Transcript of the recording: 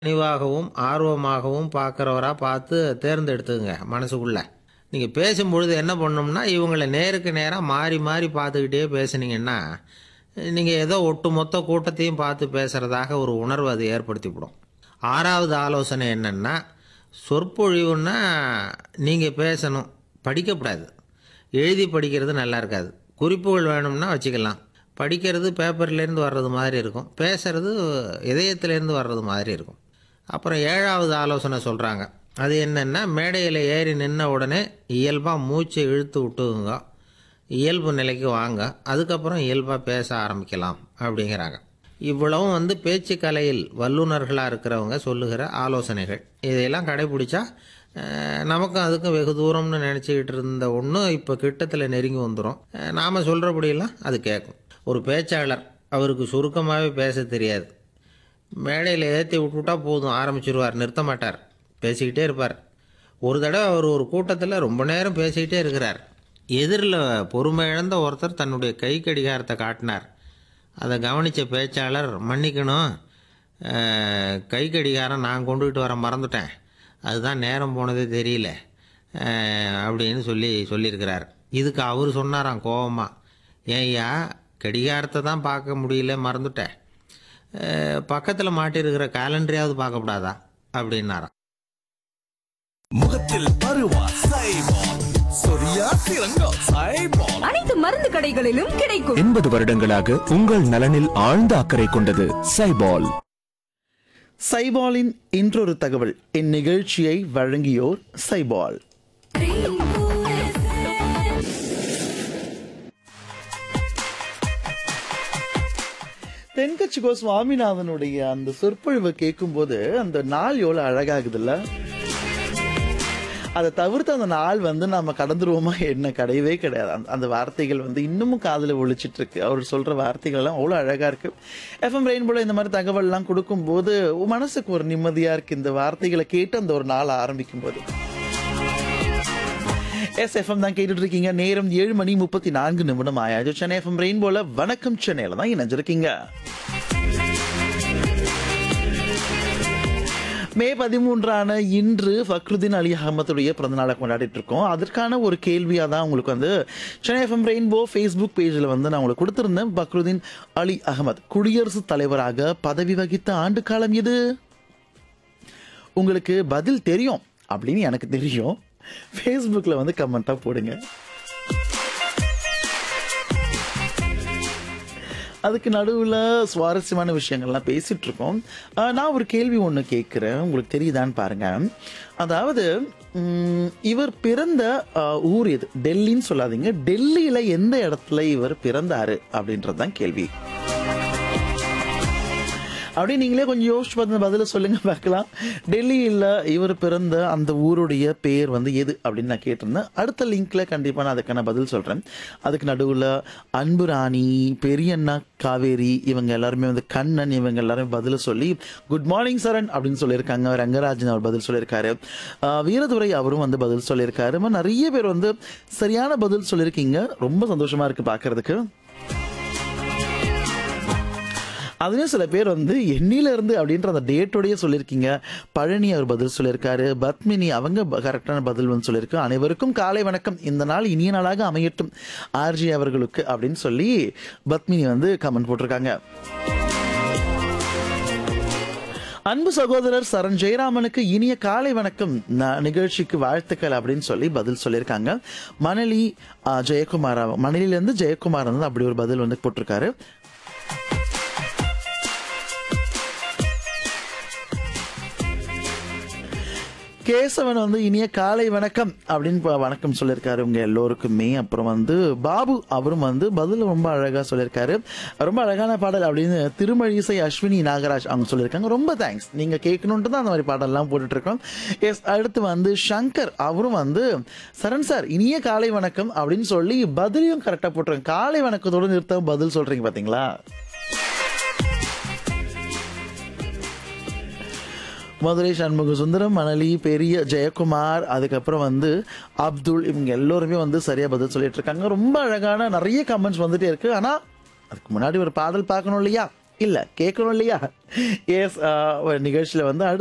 கனிவாகவும் ஆர்வமாகவும் பார்க்குறவரா பார்த்து தேர்ந்தெடுத்துங்க மனசுக்குள்ள நீங்கள் பேசும்பொழுது என்ன பண்ணணும்னா இவங்களை நேருக்கு நேராக மாறி மாறி பார்த்துக்கிட்டே பேசுனீங்கன்னா நீங்கள் ஏதோ ஒட்டுமொத்த கூட்டத்தையும் பார்த்து பேசுகிறதாக ஒரு உணர்வு அது ஏற்படுத்திவிடும் ஆறாவது ஆலோசனை என்னென்னா சொற்பொழிவுன்னா நீங்கள் பேசணும் படிக்கக்கூடாது எழுதி படிக்கிறது நல்லா இருக்காது குறிப்புகள் வேணும்னா வச்சுக்கலாம் படிக்கிறது பேப்பர்லேருந்து வர்றது மாதிரி இருக்கும் பேசுறது இதயத்திலேருந்து வர்றது மாதிரி இருக்கும் அப்புறம் ஏழாவது ஆலோசனை சொல்கிறாங்க அது என்னென்னா மேடையில் ஏறி நின்ன உடனே இயல்பாக மூச்சை இழுத்து விட்டுங்க இயல்பு நிலைக்கு வாங்க அதுக்கப்புறம் இயல்பாக பேச ஆரம்பிக்கலாம் அப்படிங்கிறாங்க இவ்வளவும் வந்து பேச்சு கலையில் வல்லுநர்களாக இருக்கிறவங்க சொல்லுகிற ஆலோசனைகள் இதையெல்லாம் கடைபிடிச்சா அஹ், நமக்கும் அதுக்கும் வெகு தூரம்னு நினச்சிக்கிட்டு இருந்த ஒன்று இப்போ கிட்டத்தில் நெருங்கி வந்துடும் நாம் சொல்கிறபடியெல்லாம் அது கேட்கும் ஒரு பேச்சாளர் அவருக்கு சுருக்கமாகவே பேச தெரியாது மேடையில் ஏற்றி விட்டுவிட்டா போதும் ஆரம்பிச்சிருவார் நிறுத்த மாட்டார் பேசிக்கிட்டே இருப்பார் ஒரு தடவை அவர் ஒரு கூட்டத்தில் ரொம்ப நேரம் பேசிக்கிட்டே இருக்கிறார் எதிரில் பொறுமை இழந்த ஒருத்தர் தன்னுடைய கை கடிகாரத்தை காட்டினார் அதை கவனித்த பேச்சாளர் மன்னிக்கணும் அஹ், கை கடிகாரம் நான் கொண்டுகிட்டு வர மறந்துட்டேன் அதுதான் நேரம் போனதே தெரியல அஹ், அப்படின்னு சொல்லி சொல்லியிருக்கிறார் இதுக்கு அவர் சொன்னாராம் கோவமாக ஏய்யா கடிகாரத்தை தான் பார்க்க முடியல மறந்துட்டேன் பக்கத்தில் மாட்டியிருக்கிற கேலண்டரையாவது பார்க்கக்கூடாதா அப்படின்னாராம் முகத்தில் பருவா சைபால் சொரியா சிறங்கா சைபால் அனைத்து மருந்து கடைகளிலும் கிடைக்கும் எண்பது வருடங்களாக உங்கள் நலனில் ஆழ்ந்த அக்கறை கொண்டது சைபால் சைபாலின் இன்றொரு தகவல் இந்நிகழ்ச்சியை வழங்கியோர் சைபால் தென்கட்சிகோ சுவாமிநாதனுடைய அந்த சொற்பொழிவை கேட்கும்போது அந்த நாள் எவ்வளோ அழகாகுதுல்ல அதை தவிர்த்து அந்த நாள் வந்து நம்ம கடந்துருவோமா என்ன கிடையவே கிடையாது அந்த- அந்த வார்த்தைகள் வந்து இன்னமும் காதில் ஒழிச்சிட்டு இருக்கு அவர் சொல்ற வார்த்தைகள் எல்லாம் அவ்வளோ அழகா இருக்கு எஃப்எம் ரெயின்போல இந்த மாதிரி தகவல்லாம் கொடுக்கும்போது உன் மனசுக்கு ஒரு நிம்மதியா இருக்கு இந்த வார்த்தைகளை கேட்டு அந்த ஒரு நாள் ஆரம்பிக்கும் போது எஸ் எஃப்எம் தான் கேட்டுட்டு இருக்கீங்க நேரம் ஏழு மணி முப்பத்தி நான்கு நிமிடம் ஆயாச்சு சென்னை எஃப்எம் ரெயின்போல வணக்கம் சென்னையில தான் இணைஞ்சிருக்கீங்க மே பதிமூன்றான இன்று ஃபக்ருதீன் அலி அகமதுடைய பிறந்தநாளை கொண்டாடிட்டு இருக்கோம் அதற்கான ஒரு கேள்வியாக தான் உங்களுக்கு வந்து சென்னை எஃப்எம் ரெயின்போ ஃபேஸ்புக் பேஜில் வந்து நான் உங்களுக்கு கொடுத்துருந்தேன் ஃபக்ருதீன் அலி அகமது குடியரசுத் தலைவராக பதவி வகித்த ஆண்டு காலம் எது உங்களுக்கு பதில் தெரியும் அப்படின்னு எனக்கு தெரியும் ஃபேஸ்புக்கில் வந்து கமெண்ட்டாக போடுங்க அதுக்கு நடுவில் சுவாரஸ்யமான விஷயங்கள்லாம் பேசிட்டு இருக்கோம் ஆஹ் நான் ஒரு கேள்வி ஒன்று கேட்குறேன் உங்களுக்கு தெரியுதான்னு பாருங்க அதாவது உம், இவர் பிறந்த ஆஹ், ஊர் எது டெல்லின்னு சொல்லாதீங்க டெல்லியில் எந்த இடத்துல இவர் பிறந்தாரு அப்படின்றது தான் கேள்வி அப்படியே நீங்களே கொஞ்சம் யோசிச்சு பார்த்து பதில சொல்லுங்க பார்க்கலாம் டெல்லியில் இவர் பிறந்த அந்த ஊருடைய பேர் வந்து எது அப்படின்னு நான் கேட்டிருந்தேன் அடுத்த லிங்க்ல கண்டிப்பாக நான் அதுக்கான பதில் சொல்றேன் அதுக்கு நடுவில் அன்பு ராணி பெரியண்ணா காவேரி இவங்க எல்லாருமே வந்து கண்ணன் இவங்க எல்லாருமே பதில் சொல்லி குட் மார்னிங் சரண் அப்படின்னு சொல்லியிருக்காங்க ரங்கராஜன் அவர் பதில் சொல்லியிருக்காரு ஆஹ் வீரதுரை அவரும் வந்து பதில் சொல்லியிருக்காரு இந்த மாதிரி நிறைய பேர் வந்து சரியான பதில் சொல்லியிருக்கீங்க ரொம்ப சந்தோஷமா இருக்கு பார்க்கறதுக்கு அதுலயும் சில பேர் வந்து எண்ணில இருந்து அப்படின்ற அந்த டேட்டோடய சொல்லியிருக்கீங்க பழனி அவர் பதில் சொல்லியிருக்காரு பத்மினி அவங்க ப- கரெக்டான பதில் வந்து சொல்லியிருக்கு அனைவருக்கும் காலை வணக்கம் இந்த நாள் இனிய நாளாக அமையட்டும் ஆர்ஜி அவர்களுக்கு அப்படின்னு சொல்லி பத்மினி வந்து கமெண்ட் போட்டிருக்காங்க அன்பு சகோதரர் சரண் ஜெயராமனுக்கு இனிய காலை வணக்கம் ந- நிகழ்ச்சிக்கு வாழ்த்துக்கள் அப்படின்னு சொல்லி பதில் சொல்லியிருக்காங்க மணலி ஆ, ஜெயக்குமார் அவ- மணலியிலேருந்து ஜெயக்குமார் வந்து அப்படி ஒரு பதில் வந்து போட்டிருக்காரு கேசவன் வந்து இனிய காலை வணக்கம் அப்படின்னு ப- வணக்கம் சொல்லியிருக்காரு உங்க எல்லோருக்குமே அப்புறம் வந்து பாபு அவரும் வந்து பதில் ரொம்ப அழகா சொல்லியிருக்காரு ரொம்ப அழகான பாடல் அப்படின்னு திருமழிசை அஸ்வினி நாகராஜ் அவங்க சொல்லியிருக்காங்க ரொம்ப தேங்க்ஸ் நீங்க கேட்கணுன்ட்டு தான் அந்த மாதிரி பாடல்லாம் போட்டுட்டு இருக்கோம் எஸ் அடுத்து வந்து சங்கர் அவரும் வந்து சரண் சார் இனிய காலை வணக்கம் அப்படின்னு சொல்லி பதிலையும் கரெக்டாக போட்டுருங்க காலை வணக்கத்தோடு நிறுத்த பதில் சொல்றீங்க பாத்தீங்களா மதுரை சண்முக சுந்தரம் மணலி பெரிய ஜெயக்குமார் அதுக்கப்புறம் வந்து அப்துல் இவங்க எல்லோருமே வந்து சரியா பதில் சொல்லிட்டு இருக்காங்க ரொம்ப அழகான நிறைய கமெண்ட்ஸ் வந்துட்டே இருக்கு ஆனா அதுக்கு முன்னாடி ஒரு பாடல் பார்க்கணும் இல்லையா இல்லை கேட்கணும் இல்லையா எஸ் நிகழ்ச்சியில் வந்து அடுத்த